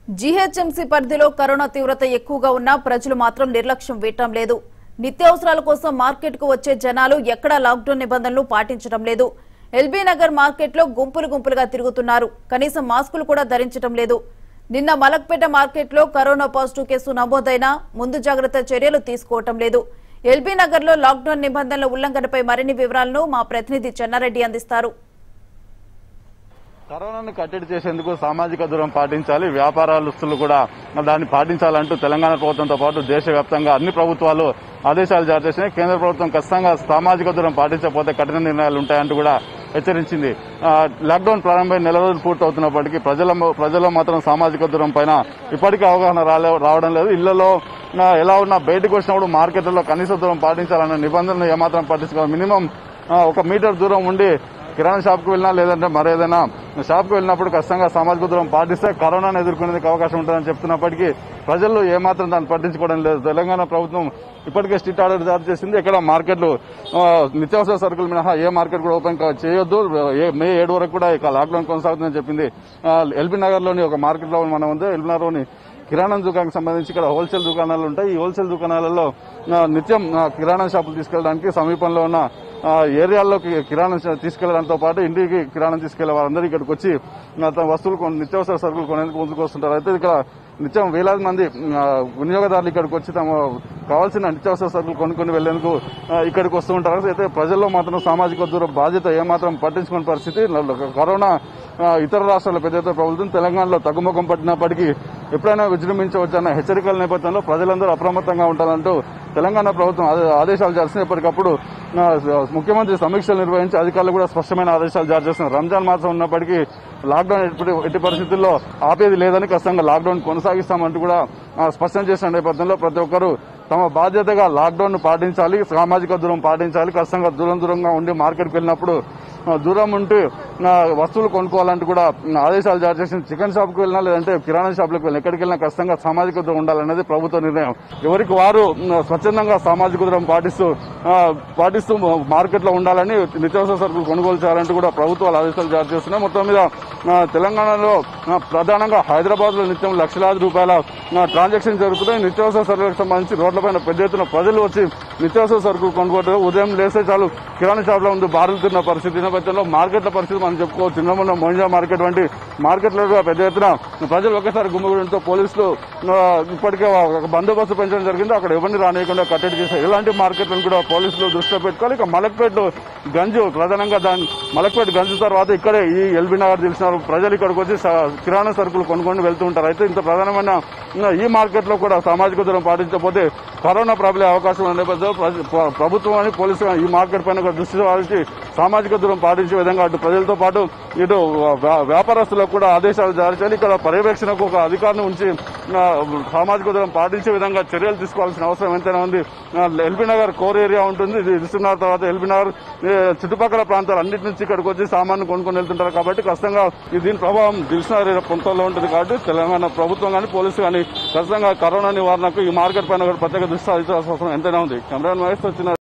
GHMC పరిధిలో corona తీవ్రత ఎక్కువగా ఉన్నా ప్రజలు మాత్రం నిర్లక్ష్యం వీయటం లేదు నిత్యావసరాల కోసం మార్కెట్కు వచ్చే జనాలు ఎక్కడా లాక్డౌన్ నిబంధనలు పాటించడం లేదు ఎల్బీ నగర్ మార్కెట్లో గుంపులు గుంపులుగా తిరుగుతున్నారు కనీసం మాస్కులు కూడా ధరించడం లేదు నిన్న మలక్పేట మార్కెట్లో కరోనా పాజిటివ్ కేసు నమోదైనా ముందు జాగ్రత్త చర్యలు తీసుకోవటం లేదు ఎల్బీ నగర్లో లాక్డౌన్ నిబంధనల ఉల్లంఘనపై మరిన్ని వివరాలను మా ప్రతినిధి చెన్నారెడ్డి అందిస్తారు కరోనాను కట్టడి చేసేందుకు సామాజిక దూరం పాటించాలి వ్యాపారస్తులు కూడా దాన్ని పాటించాలంటూ తెలంగాణ ప్రభుత్వంతో పాటు దేశవ్యాప్తంగా అన్ని ప్రభుత్వాలు ఆదేశాలు జారీ చేసినాయి కేంద్ర ప్రభుత్వం ఖచ్చితంగా సామాజిక దూరం పాటించకపోతే కఠిన నిర్ణయాలు ఉంటాయంటూ కూడా హెచ్చరించింది ఆ, లాక్డౌన్ ప్రారంభమై నెల రోజులు పూర్తవుతున్నప్పటికీ ప్రజల ప్రజల్లో మాత్రం సామాజిక దూరం పైన ఇప్పటికీ అవగాహన రాలే- రావడం లేదు ఇళ్లలో ఆ, ఎలా ఉన్నా బయటకు వచ్చినప్పుడు మార్కెట్లలో కనీస దూరం పాటించాలన్న నిబంధనలు ఏమాత్రం పాటించుకోవాలి మినిమం ఆ, ఒక మీటర్ దూరం ఉండి కిరాణా షాప్కి వెళ్ళినా లేదంటే మరేదైనా షాప్కి వెళ్ళినప్పుడు ఖచ్చితంగా సామాజిక దూరం పాటిస్తే కరోనాను ఎదుర్కొనేందుకు అవకాశం ఉంటుందని చెప్తున్నప్పటికీ ప్రజలు ఏమాత్రం దాన్ని పట్టించుకోవడం లేదు తెలంగాణ ప్రభుత్వం ఇప్పటికే స్ట్రిక్ట్ ఆర్డర్ జారీ చేసింది ఇక్కడ మార్కెట్లు ఆ, నిత్యావసర సరుకులు మినహా ఏ మార్కెట్ కూడా ఓపెన్ కా- చేయొద్దు ఏ- మే ఏడు వరకు కూడా ఇక లాక్డౌన్ కొనసాగుతుందని చెప్పింది ఆ, ఎల్బీ నగర్ లోని ఒక మార్కెట్ లో మనం ఉంది ఎల్బీ నగర్ లోని కిరాణా దుకాణానికి సంబంధించి ఇక్కడ హోల్సేల్ దుకాణాలు ఉంటాయి ఈ హోల్సేల్ దుకాణాలలో ఆ, నిత్యం ఆ, కిరాణా షాపులు తీసుకెళ్ళడానికి సమీపంలో ఉన్న ఆ, ఏరియాల్లోకి కిరాణా షా- తీసుకెళ్లడంతో పాటు ఇంటికి కిరాణా తీసుకెళ్లే వారందరూ ఇక్కడికి వచ్చి ఆ, తమ వస్తువులు కొను- నిత్యావసర సరుకులు కొనేందుకు ముందుకు వస్తుంటారు అయితే ఇక్కడ నిత్యం వేలాది మంది ఆ, వినియోగదారులు ఇక్కడికి వచ్చి తమ కావాల్సిన నిత్యావసర సరుకులు కొనుక్కొని వెళ్లేందుకు ఆ, ఇక్కడికి వస్తూ ఉంటారు అయితే ప్రజల్లో మాత్రం సామాజిక దూర బాధ్యత ఏమాత్రం పట్టించుకునే పరిస్థితి కరోనా ఆ, ఇతర రాష్ట్రాల పెద్ద ఎత్తున ప్రభుత్వం తెలంగాణలో తగ్గుముఖం పట్టినప్పటికీ ఎప్పుడైనా విజృంభించవచ్చన్న హెచ్చరికల నేపథ్యంలో ప్రజలందరూ అప్రమత్తంగా ఉండాలంటూ తెలంగాణ ప్రభుత్వం ఆదే- ఆదేశాలు జారీ చేసిన ఎప్పటికప్పుడు ఆ, ముఖ్యమంత్రి సమీక్షలు నిర్వహించి అధికారులు కూడా స్పష్టమైన ఆదేశాలు జారీ చేస్తున్నారు రంజాన్ మాసం ఉన్నప్పటికీ లాక్డౌన్ ఎట్టి ఎట్టి పరిస్థితుల్లో ఆపేది లేదని ఖచ్చితంగా లాక్డౌన్ కొనసాగిస్తామంటూ కూడా ఆ, స్పష్టం చేసిన నేపథ్యంలో ప్రతి ఒక్కరూ తమ బాధ్యతగా లాక్డౌన్ పాటించాలి సామాజిక దూరం పాటించాలి ఖచ్చితంగా దూరం దూరంగా ఉండి మార్కెట్కి వెళ్ళినప్పుడు ఆ, దూరం ఉంటూ ఆ, వస్తువులు కొనుక్కోవాలంటూ కూడా ఆ, ఆదేశాలు జారీ చేసిన చికెన్ షాప్కి వెళ్ళినా లేదంటే కిరాణా షాప్లకు వెళ్ళినా ఎక్కడికి వెళ్ళినా ఖచ్చితంగా సామాజిక దూరం ఉండాలనేది ప్రభుత్వ నిర్ణయం ఎవరికి వారు ఆ, స్వచ్ఛందంగా సామాజిక దూరం పాటిస్తూ ఆ, పాటిస్తూ మార్కెట్లో ఉండాలని నిత్యావసర సరుకులు కొనుగోలు చేయాలంటూ కూడా ప్రభుత్వాలు ఆదేశాలు జారీ చేస్తున్నాయి మొత్తం మీద ఆ, తెలంగాణలో ఆ, ప్రధానంగా హైదరాబాద్ లో నిత్యం లక్షలాది రూపాయల ఆ, ట్రాన్సాక్షన్ జరుగుతున్నాయి నిత్యావసర సరుకులకు సంబంధించి రోడ్లపైన పెద్ద ఎత్తున ప్రజలు వచ్చి నిత్యావసర సరుకులు కొనుక్కుంటారు ఉదయం లేస్తే చాలు కిరాణా షాప్ లో ముందు బారులుతున్న పరిస్థితి నేపథ్యంలో మార్కెట్ల పరిస్థితి మనం చెప్పుకోవచ్చు చిన్నమన్న మోయిజా మార్కెట్ వంటి మార్కెట్లో కూడా పెద్ద ఎత్తున ప్రజలు ఒకేసారి గుమ్మగూడంతో పోలీసులు ఆ, ఇప్పటికే ఒక బందోబస్తు పెంచడం జరిగింది అక్కడ ఎవరిని రానియకుండా కట్టడి చేశారు ఇలాంటి మార్కెట్లను కూడా పోలీసులు దృష్టిలో పెట్టుకోవాలి ఇక మలక్పేట గంజు ప్రధానంగా దాని మలక్పేట గంజు తర్వాత ఇక్కడే ఈ ఎల్బీ నగర్ తెలిసిన ప్రజలు ఇక్కడికి వచ్చి స- కిరాణా సరుకులు కొనుక్కొని వెళ్తూ ఉంటారు అయితే ఇంత ప్రధానమైన ఆ, ఈ మార్కెట్ లో కూడా సామాజిక దూరం పాటించకపోతే కరోనా ప్రబలే అవకాశం ఉన్న నేపథ్యంలో ప్రజ- ప్ర- ప్రభుత్వం అని పోలీసులు కానీ ఈ మార్కెట్ పైన కూడా దృష్టి సారించి సామాజిక దూరం పాటించే విధంగా అటు ప్రజలతో పాటు ఇటు వ్యా- వ్యాపారస్తులకు కూడా ఆదేశాలు జారీ చేయాలి ఇక్కడ పర్యవేక్షణకు ఒక అధికారిని ఉంచి ఆ, సామాజిక దూరం పాటించే విధంగా చర్యలు తీసుకోవాల్సిన అవసరం ఎంతైనా ఉంది ఆ, ఎల్బీ నగర్ కోర్ ఏరియా ఉంటుంది ఇది ఇస్తున్నారు తర్వాత ఎల్బీ నగర్ ఏ, చుట్టుపక్కల ప్రాంతాలు అన్నిటి నుంచి ఇక్కడికి వచ్చి సామాన్లు కొనుక్కొని వెళ్తుంటారు కాబట్టి ఖచ్చితంగా ఈ దీని ప్రభావం దిల్సునగర్ ప్రాంతంలో ఉంటుంది కాబట్టి తెలంగాణ ప్రభుత్వం కానీ పోలీసు కానీ ఖచ్చితంగా కరోనా నివారణకు ఈ మార్కెట్ పైన కూడా ప్రత్యేక దృష్టి సాధించాల్సిన అవసరం ఎంతైనా ఉంది కెమెరా మహేష్ వచ్చిన